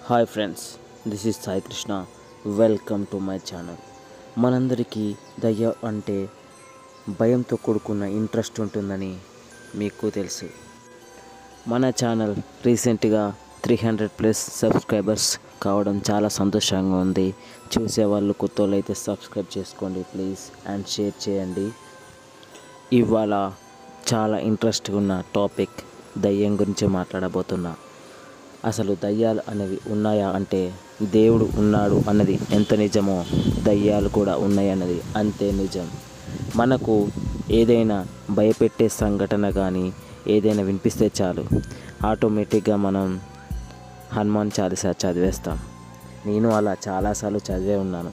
hi friends this is Sai Krishna welcome to my channel మనందరికీ దయ్యం అంటే భయంతో కూడుకున్న ఇంట్రెస్ట్ ఉంటుందని మీకు తెలుసు మన ఛానల్ రీసెంట్గా త్రీ హండ్రెడ్ ప్లస్ సబ్స్క్రైబర్స్ కావడం చాలా సంతోషంగా ఉంది చూసే వాళ్ళు కొత్త వాళ్ళు అయితే సబ్స్క్రైబ్ చేసుకోండి ప్లీజ్ అండ్ షేర్ చేయండి ఇవాళ చాలా ఇంట్రెస్ట్గా ఉన్న టాపిక్ దయ్యం గురించి మాట్లాడబోతున్నా అసలు దయ్యాలు అనేవి ఉన్నాయా అంటే దేవుడు ఉన్నాడు అన్నది ఎంత నిజమో దయ్యాలు కూడా ఉన్నాయి అన్నది అంతే నిజం మనకు ఏదైనా భయపెట్టే సంఘటన కానీ ఏదైనా వినిపిస్తే చాలు ఆటోమేటిక్గా మనం హనుమాన్ చాలీసా చదివేస్తాం నేను అలా చాలాసార్లు చదివే ఉన్నాను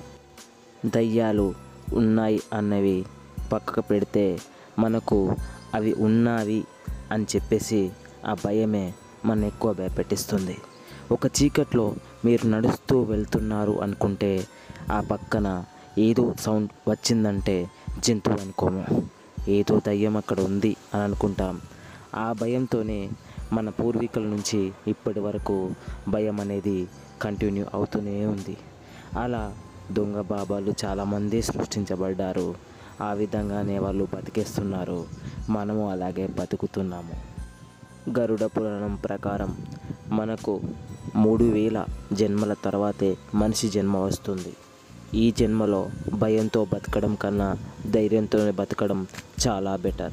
దయ్యాలు ఉన్నాయి అన్నవి పక్కకు పెడితే మనకు అవి ఉన్నవి అని చెప్పేసి ఆ భయమే మన ఎక్కువ భయపెట్టిస్తుంది ఒక చీకట్లో మీరు నడుస్తూ వెళ్తున్నారు అనుకుంటే ఆ పక్కన ఏదో సౌండ్ వచ్చిందంటే జంతువు అనుకోము ఏదో దయ్యం అక్కడ ఉంది అని అనుకుంటాం ఆ భయంతోనే మన పూర్వీకుల నుంచి ఇప్పటి వరకు భయం అనేది కంటిన్యూ అవుతూనే ఉంది అలా దొంగ బాబాలు చాలామంది సృష్టించబడ్డారు ఆ విధంగానే వాళ్ళు బతికేస్తున్నారు మనము అలాగే బతుకుతున్నాము గరుడ పురాణం ప్రకారం మనకు మూడు వేల జన్మల తర్వాతే మనిషి జన్మ వస్తుంది ఈ జన్మలో భయంతో బతకడం కన్నా ధైర్యంతో బతకడం చాలా బెటర్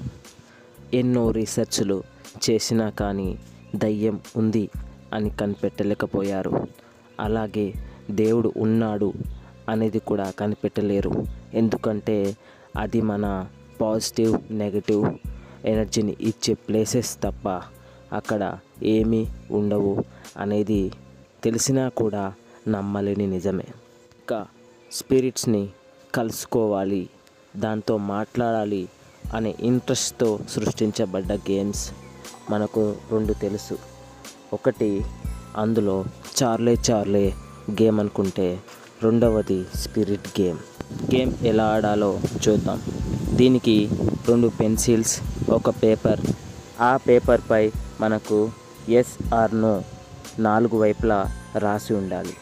ఎన్నో రీసెర్చ్లు చేసినా కానీ దయ్యం ఉంది అని కనిపెట్టలేకపోయారు అలాగే దేవుడు ఉన్నాడు అనేది కూడా కనిపెట్టలేరు ఎందుకంటే అది మన పాజిటివ్ నెగటివ్ ఎనర్జీని ఇచ్చే ప్లేసెస్ తప్ప అక్కడ ఏమీ ఉండవు అనేది తెలిసినా కూడా నమ్మలేని నిజమే ఇంకా స్పిరిట్స్ని కలుసుకోవాలి దాంతో మాట్లాడాలి అనే ఇంట్రెస్ట్తో సృష్టించబడ్డ గేమ్స్ మనకు రెండు తెలుసు ఒకటి అందులో చార్లే చార్లే గేమ్ అనుకుంటే రెండవది స్పిరిట్ గేమ్ గేమ్ ఎలా ఆడాలో చూద్దాం దీనికి రెండు పెన్సిల్స్ ఒక పేపర్ ఆ పేపర్పై మనకు ఎస్ ఆర్ నో నాలుగు వైపులా రాసి ఉండాలి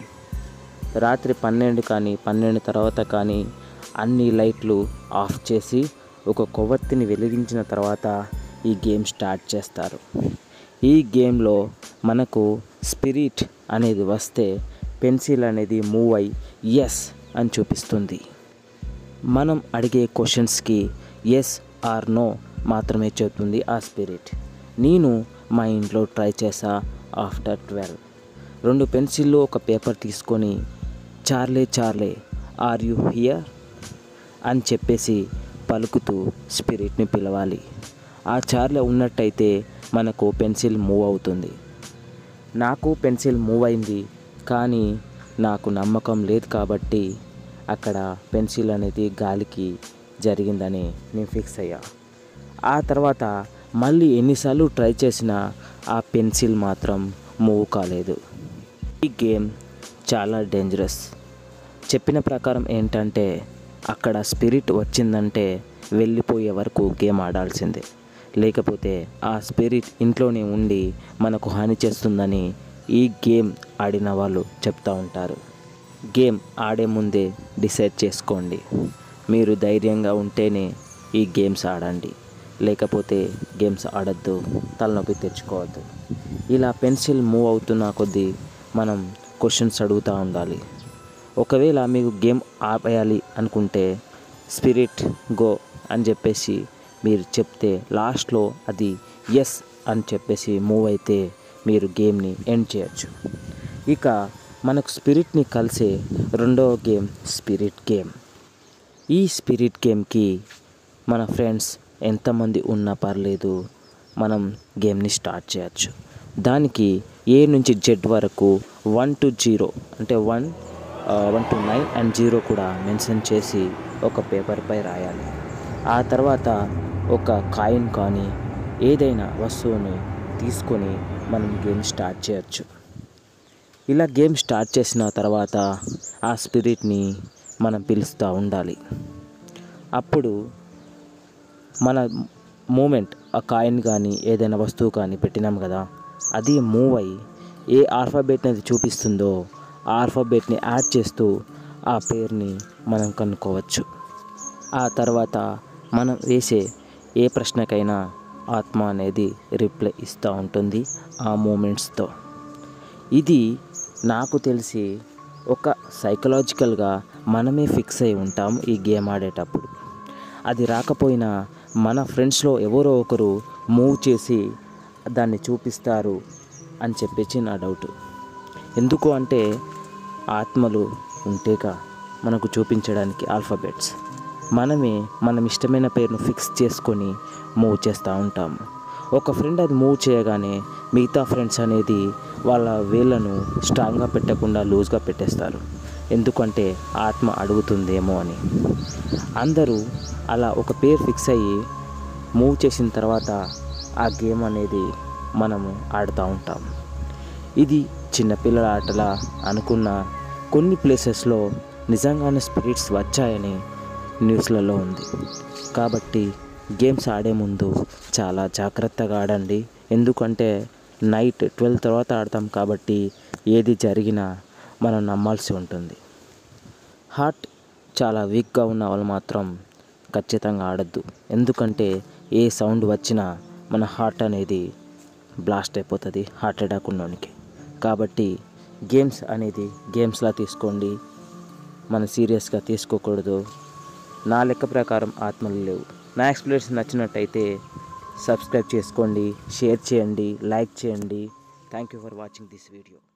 రాత్రి పన్నెండు కానీ పన్నెండు తర్వాత కానీ అన్ని లైట్లు ఆఫ్ చేసి ఒక కొవ్వొత్తిని వెలిగించిన తర్వాత ఈ గేమ్ స్టార్ట్ చేస్తారు ఈ గేమ్లో మనకు స్పిరిట్ అనేది వస్తే పెన్సిల్ అనేది మూవ్ అయి ఎస్ అని చూపిస్తుంది మనం అడిగే క్వశ్చన్స్కి ఎస్ ఆర్ నో మాత్రమే చెబుతుంది ఆ స్పిరిట్ నేను మా ఇంట్లో ట్రై చేసా ఆఫ్టర్ ట్వెల్వ్ రెండు పెన్సిళ్ళు ఒక పేపర్ తీసుకొని Charlie Charlie are you here అని చెప్పేసి పలుకుతూ స్పిరిట్ని పిలవాలి ఆ చార్లే ఉన్నట్టయితే మనకు పెన్సిల్ మూవ్ అవుతుంది నాకు పెన్సిల్ మూవ్ అయింది కానీ నాకు నమ్మకం లేదు కాబట్టి అక్కడ పెన్సిల్ అనేది గాలికి జరిగిందని నేను ఫిక్స్ అయ్యా ఆ తర్వాత మళ్ళీ ఎన్నిసార్లు ట్రై చేసినా ఆ పెన్సిల్ మాత్రం మూవ్ కాలేదు ఈ గేమ్ చాలా డేంజరస్ చెప్పిన ప్రకారం ఏంటంటే అక్కడ స్పిరిట్ వచ్చిందంటే వెళ్ళిపోయే వరకు గేమ్ ఆడాల్సిందే లేకపోతే ఆ స్పిరిట్ ఇంట్లోనే ఉండి మనకు హాని చేస్తుందని ఈ గేమ్ ఆడిన వాళ్ళు చెప్తూ ఉంటారు గేమ్ ఆడే ముందే డిసైడ్ చేసుకోండి మీరు ధైర్యంగా ఉంటేనే ఈ గేమ్స్ ఆడండి లేకపోతే గేమ్స్ ఆడద్దు తలనొప్పి తెచ్చుకోవద్దు ఇలా పెన్సిల్ మూవ్ అవుతున్న కొద్దీ మనం క్వశ్చన్స్ అడుగుతూ ఉండాలి ఒకవేళ మీకు గేమ్ ఆపేయాలి అనుకుంటే స్పిరిట్ గో అని చెప్పేసి మీరు చెప్తే లాస్ట్లో అది ఎస్ అని చెప్పేసి మూవ్ అయితే మీరు గేమ్ని ఎండ్ చేయొచ్చు ఇక మనకు స్పిరిట్ని కలిసే రెండవ గేమ్ స్పిరిట్ గేమ్ ఈ స్పిరిట్ గేమ్కి మన ఫ్రెండ్స్ ఎంతమంది ఉన్నా పర్లేదు మనం గేమ్ని స్టార్ట్ చేయొచ్చు దానికి ఏ నుంచి జెడ్ వరకు వన్ టు జీరో అంటే one one two nine and zero కూడా మెన్షన్ చేసి ఒక పేపర్పై రాయాలి ఆ తర్వాత ఒక కాయిన్ కానీ ఏదైనా వస్తువుని తీసుకొని మనం గేమ్ స్టార్ట్ చేయొచ్చు ఇలా గేమ్ స్టార్ట్ చేసిన తర్వాత ఆ స్పిరిట్ని మనం పిలుస్తూ ఉండాలి అప్పుడు మన మూమెంట్ ఆ కాయిన్ కానీ ఏదైనా వస్తువు కానీ పెట్టినాం కదా అది మూవ్ అయ్యి ఏ ఆల్ఫాబెట్ని అది చూపిస్తుందో ఆ ఆల్ఫాబెట్ని యాడ్ చేస్తూ ఆ పేరుని మనం కనుక్కోవచ్చు ఆ తర్వాత మనం వేసే ఏ ప్రశ్నకైనా ఆత్మ అనేది రిప్లై ఇస్తూ ఉంటుంది ఆ మూమెంట్స్తో ఇది నాకు తెలిసి ఒక సైకలాజికల్గా మనమే ఫిక్స్ అయి ఉంటాం ఈ గేమ్ ఆడేటప్పుడు అది రాకపోయినా మన ఫ్రెండ్స్లో ఎవరో ఒకరు మూవ్ చేసి దాన్ని చూపిస్తారు అని చెప్పేసి నా డౌట్ ఎందుకు అంటే ఆత్మలు ఉంటేగా మనకు చూపించడానికి ఆల్ఫాబెట్స్ మనమే మనం ఇష్టమైన పేరును ఫిక్స్ చేసుకొని మూవ్ చేస్తూ ఉంటాము ఒక ఫ్రెండ్ అది మూవ్ చేయగానే మిగతా ఫ్రెండ్స్ అనేది వాళ్ళ వేళ్ళను స్ట్రాంగ్గా పెట్టకుండా లూజ్గా పెట్టేస్తారు ఎందుకంటే ఆత్మ అడుగుతుందేమో అని అందరూ అలా ఒక పేరు ఫిక్స్ అయ్యి మూవ్ చేసిన తర్వాత ఆ గేమ్ అనేది మనము ఆడుతూ ఉంటాం ఇది చిన్నపిల్లల ఆటలా అనుకున్న కొన్ని ప్లేసెస్లో నిజంగానే స్పిరిట్స్ వచ్చాయని న్యూస్లలో ఉంది కాబట్టి గేమ్స్ ఆడే ముందు చాలా జాగ్రత్తగా ఆడండి ఎందుకంటే నైట్ ట్వెల్వ్ తర్వాత ఆడతాం కాబట్టి ఏది జరిగినా మనం నమ్మాల్సి ఉంటుంది హార్ట్ చాలా వీక్గా ఉన్న వాళ్ళు మాత్రం ఖచ్చితంగా ఆడద్దు ఎందుకంటే ఏ సౌండ్ వచ్చినా మన హార్ట్ అనేది బ్లాస్ట్ అయిపోతుంది హార్ట్ అటాక్ ఉన్నోనికి కాబట్టి గేమ్స్ అనేది గేమ్స్లా తీసుకోండి మన సీరియస్గా తీసుకోకూడదు నా లెక్క ప్రకారం ఆత్మలు లేవు నా ఎక్స్ప్లెనేషన్ నచ్చినట్టయితే సబ్స్క్రైబ్ చేసుకోండి షేర్ చేయండి లైక్ చేయండి thank you for watching this video